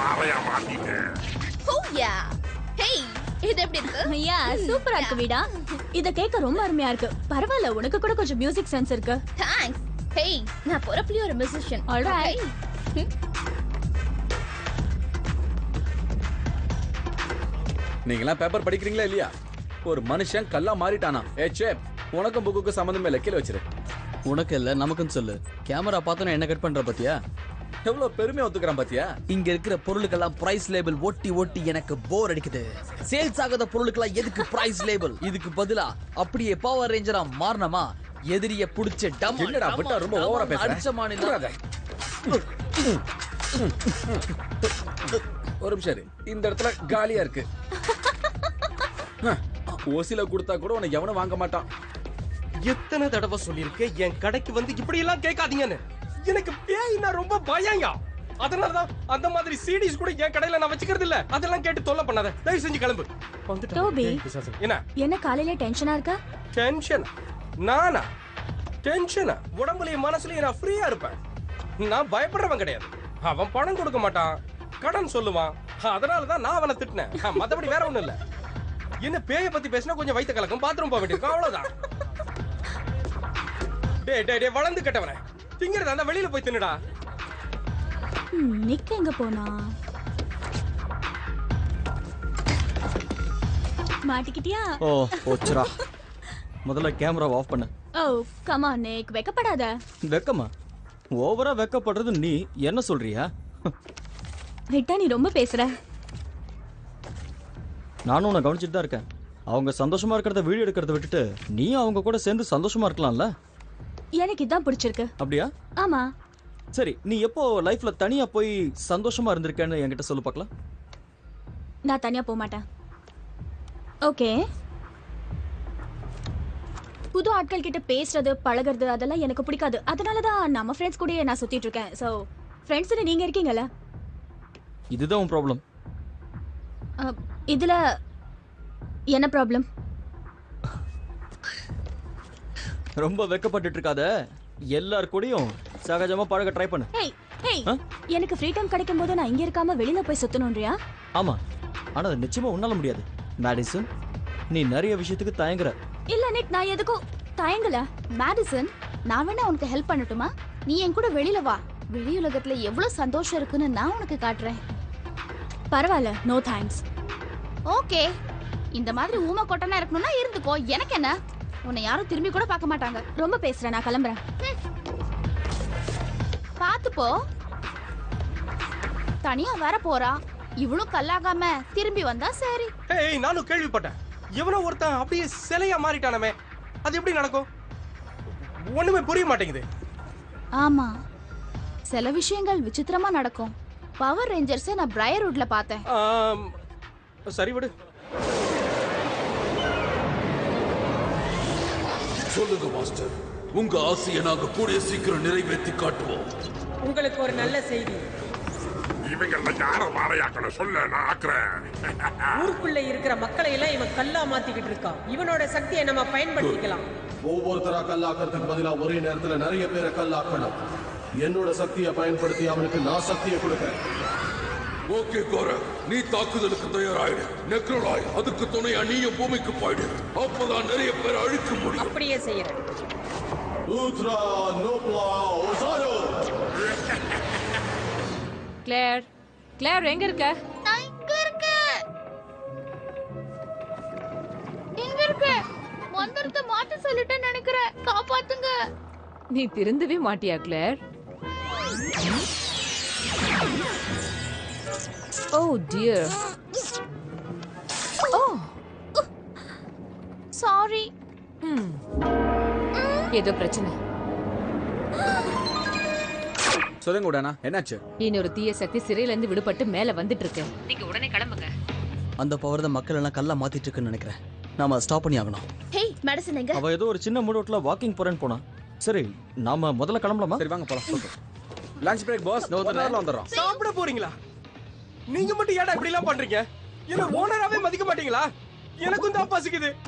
பாறையா மாத்திட்டேன் ஓ யா ஹேய் இது எப்படி இருக்கு ஐயா சூப்பரா இருக்கு வீடா இத கேட்க ரொம்ப அருமையா இருக்கு பரவாயில்ல உனக்கு கூட கொஞ்சம் மியூசிக் சென்ஸ் இருக்கு தேங்க்ஸ் ஹேய் நான் பொறப்புலயே ஒரு மியூசிஷியன் Alright. நீங்களாம் பேப்பர் படிக்கிறீங்களா இல்லையா ஒரு மனுஷன் கல்லா மாறிட்டானா ஏ சே உனக்கும் புக்குக்கு சம்மந்தமே இல்லை கீழே வச்சிரு உனக்கு இல்ல நமக்குன்னு சொல்லு கேமரா பார்த்தோன்னு என்ன கட் பண்ற பாத்தியா எவ்வளவு பெருமையா ஒத்துக்கிறான் பாத்தியா இங்க இருக்கிற பொருளுக்கெல்லாம் பிரைஸ் லேபிள் ஒட்டி ஒட்டி எனக்கு போர் அடிக்குது சேல்ஸ் ஆகாத பொருளுக்கெல்லாம் எதுக்கு பிரைஸ் லேபிள் இதுக்கு பதிலா அப்படியே பவர் ரேஞ்சரா மாறணுமா எதிரிய புடிச்ச டம் என்னடா விட்டா ரொம்ப ஓவரா பேசுற அடிச்ச மாநிலம் விட்டுறாத. ஒரு நிமிஷம் இரு. இந்த இடத்துல காலியா இருக்கு ஓசில கொடுத்தா கூட உனக்கு எவனும் வாங்க மாட்டான் எத்தனை தடவை சொல்லியிருக்கேன் என் கடைக்கு வந்து இப்படி எல்லாம் கேட்காதீங்கன்னு எனக்கு பேய்னா ரொம்ப பயங்க அதனாலதான் அந்த மாதிரி சீடிஸ் கூட என் கடையில நான் வச்சுக்கிறது இல்ல அதெல்லாம் கேட்டு தொல்லை பண்ணாத தயவு செஞ்சு கிளம்பு வந்துட்டான். டோபி. பேய் பிசாசு. என்ன என்ன காலையில டென்ஷனா இருக்க டென்ஷன் நானா டென்ஷனா உடம்புலயும் மனசுலயும் நான் ஃப்ரீயா இருப்பேன் நான் பயப்படுறவன் கிடையாது அவன் பணம் கொடுக்க மாட்டான் கடன் சொல்லுவான் அதனால தான் நான் அவனை திட்டினேன் மத்தபடி வேற ஒண்ணும் இல்ல என்ன பேய பத்தி பேசினா கொஞ்சம் வயித்த கலக்கும் பாத்ரூம் போக வேண்டியிருக்கும் அவ்வளவுதான் டேய் டேய் டேய் வளர்ந்து கட்டவனே திங்கிறதா இருந்தா வெளியில போய் தின்னுடா ம், நிக் எங்க போனா மாட்டிக்கிட்டியா ஓ போச்சுரா முதல்ல கேமரா ஆஃப் பண்ணு ஓ கமா நிக் வெக்கப்படாத வெக்கமா ஓவரா வெக்கப்படுறது நீ என்ன சொல்றியா விட்டா நீ ரொம்ப பேசுற நானும் உன்னை கவனிச்சுட்டு தான் இருக்கேன் அவங்க சந்தோஷமா இருக்கிறத வீடியோ எடுக்கிறத விட்டுட்டு நீ அவங்க கூட சேர்ந்து சந்தோஷமா இருக்கலாம்ல எனக்கு இதான் பிடிச்சிருக்கு அப்படியா ஆமா சரி நீ எப்போ லைஃப்ல தனியா போய் சந்தோஷமா இருந்திருக்கேன்னு என்கிட்ட சொல்லு பார்க்கலாம் நான் தனியா போக மாட்டேன் ஓகே புது ஆட்கள் கிட்ட பேசுறது பழகுறது அதெல்லாம் எனக்கு பிடிக்காது அதனால தான் நம்ம ஃப்ரெண்ட்ஸ் கூடயே நான் சுத்திட்டு இருக்கேன் ஸோ ஃப்ரெண்ட்ஸ்னு நீங்க இருக்கீங்கல்ல இதுதான் உன் ப்ராப்ளம் அ, இதுல என்ன ப்ராப்ளம் ரொம்ப வெக்கப்பட்டுட்டு இருக்காத எல்லார் கூடயும் சகஜமா பழக ட்ரை பண்ணு ஹேய் ஹேய் ஆ? எனக்கு ஃப்ரீ டைம் கிடைக்கும் போது நான் இங்க இருக்காம வெளியில போய் சுத்தணும்ன்றியா ஆமா ஆனா அது நிச்சயமா உன்னால முடியாது மேடிசன் நீ நிறைய விஷயத்துக்கு தயங்குற இல்ல நிக் நான் எதுக்கும் தயங்கல மேடிசன் நான் வேணா உனக்கு ஹெல்ப் பண்ணட்டுமா நீ என் கூட வெளியில வா வெளி உலகத்துல எவ்வளவு சந்தோஷம் இருக்குன்னு நான் உனக்கு காட்டுறேன் பரவாயில்ல நோ தேங்க்ஸ் ஓகே இந்த மாதிரி ஊமை கொட்டனா இருக்கணும்னா இருந்துக்கோ எனக்கு என்ன உன்னை யாரும் திரும்பி கூட பார்க்க மாட்டாங்க ரொம்ப பேசுறேன் நான் கிளம்புறேன் பாத்து போ தனியா வர போறா இவளும் கல்லாகாம திரும்பி வந்தா சரி ஏய் நானும் கேள்விப்பட்டேன் எவனோ ஒருத்தன் அப்படியே சிலையா மாறிட்டானமே அது எப்படி நடக்கும் ஒண்ணுமே புரிய மாட்டேங்குது ஆமா சில விஷயங்கள் விசித்திரமா நடக்கும் பவர் ரேஞ்சர்ஸை நான் பிரையர்வுட்ல பார்த்தேன் ஆம், சரி விடு சொல்லுங்க மாஸ்டர் உங்க ஆசையை நாங்க கூடிய சீக்கிரம் நிறைவேற்றி காட்டுவோம் உங்களுக்கு ஒரு நல்ல செய்தி இவங்கள யார பாறையாக்கணும் சொல்ல நான் ஆக்குறேன் ஊருக்குள்ள இருக்கிற மக்களை எல்லாம் இவன் கல்லா மாத்திக்கிட்டு இருக்கான் இவனோட சக்தியை நம்ம பயன்படுத்திக்கலாம் ஒவ்வொருத்தரா கல்லாக்கிறதுக்கு பதிலா ஒரே நேரத்துல நிறைய பேரை கல்லாக்கணும் என்னோட சக்தியை பயன்படுத்தி அவனுக்கு நான் சக்தியை கொடுக்கறேன் ஓகே கோர நீ தாக்குதலுக்கு தயாராயிடு நெக்ரோலாய் அதுக்கு துணையா நீயும் பூமிக்கு போயிடு அப்பதான் நிறைய பேரை அழிக்க முடியும் அப்படியே செய்யறேன் ஊத்ரா நோப்லா ஓசாயோ கிளேர் கிளேர் எங்க இருக்க நான் இங்க இருக்கேன் எங்க இருக்க மந்திரத்தை மாத்த சொல்லிட்டேன்னு நினைக்கிறேன் காப்பாத்துங்க நீ திருந்தவே மாட்டியா Clare oh dear oh sorry ம் ஏதோ பிரச்சனை சொல்லுங்க உடனா என்னாச்சு இன்னொரு தீய சக்தி சிறையில இருந்து விடுபட்டு மேல வந்துட்டு இருக்கு நீங்க உடனே கிளம்புங்க அந்த பவர் தான் மக்கள் எல்லாம் கல்லா மாத்திட்டு இருக்குன்னு நினைக்கிறேன் நாம அதை ஸ்டாப் பண்ணி ஆகணும் ஹேய் மெடிசன் எங்க அவ ஏதோ ஒரு சின்ன மூடோட்ல வாக்கிங் போறேன்னு போனா சரி நாம முதல்ல கிளம்பலாமா சரி வாங்க போலாம் லஞ்ச் பிரேக் பாஸ் வந்துடுறோம் சாப்பிட போறீங்களா நீங்க மட்டும் ஏடா இப்படி எல்லாம் பண்றீங்க என்ன ஓனராவே மதிக்க மாட்டீங்களா எனக்கும் தான் பசிக்குது